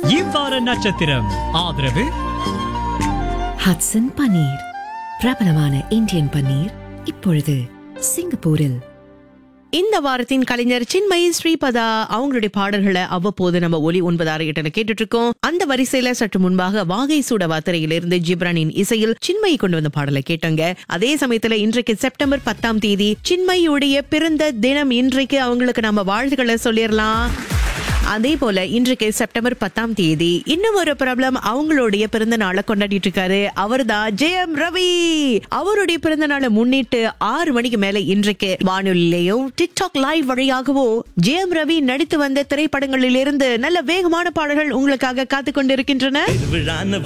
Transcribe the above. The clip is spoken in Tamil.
இவ்வார நட்சத்திரம் ஆதரவு ஹட்சன் பன்னீர் பிரபலமான இந்தியன் பன்னீர் இப்பொழுது சிங்கப்பூரில் இந்த வாரத்தின் கலைஞர் சின்மயி ஸ்ரீபதா அவங்களுடைய பாடல்களை அவ்வப்போது நம்ம ஒலி ஒன்பதாறு எட்டுல கேட்டுட்டு இருக்கோம் அந்த வரிசையில சற்று முன்பாக வாகை சூடவா திரையிலிருந்து ஜிப்ரானின் இசையில் சின்மயி கொண்டு வந்த பாடலை கேட்டோங்க அதே சமயத்துல இன்றைக்கு செப்டம்பர் பத்தாம் தேதி சின்மயியுடைய பிறந்த தினம் இன்றைக்கு அவங்களுக்கு நம்ம வாழ்த்துக்களை சொல்லிடலாம் அதே போல இன்றைக்கு செப்டம்பர் பத்தாம் தேதி இன்னும் ஒரு பிரபலம் அவங்களுடைய பிறந்த நாளை கொண்டாடிட்டு இருக்காரு அவர்தான் ஜெயம் ரவி அவருடைய பிறந்த நாளை முன்னிட்டு ஆறு மணிக்கு மேல இன்றைக்கு வானொலியிலையும் டிக்டாக் லைவ் வழியாகவோ ஜெயம் ரவி நடித்து வந்த திரைப்படங்களிலிருந்து நல்ல வேகமான பாடல்கள் உங்களுக்காக காத்து கொண்டிருக்கின்றன விழான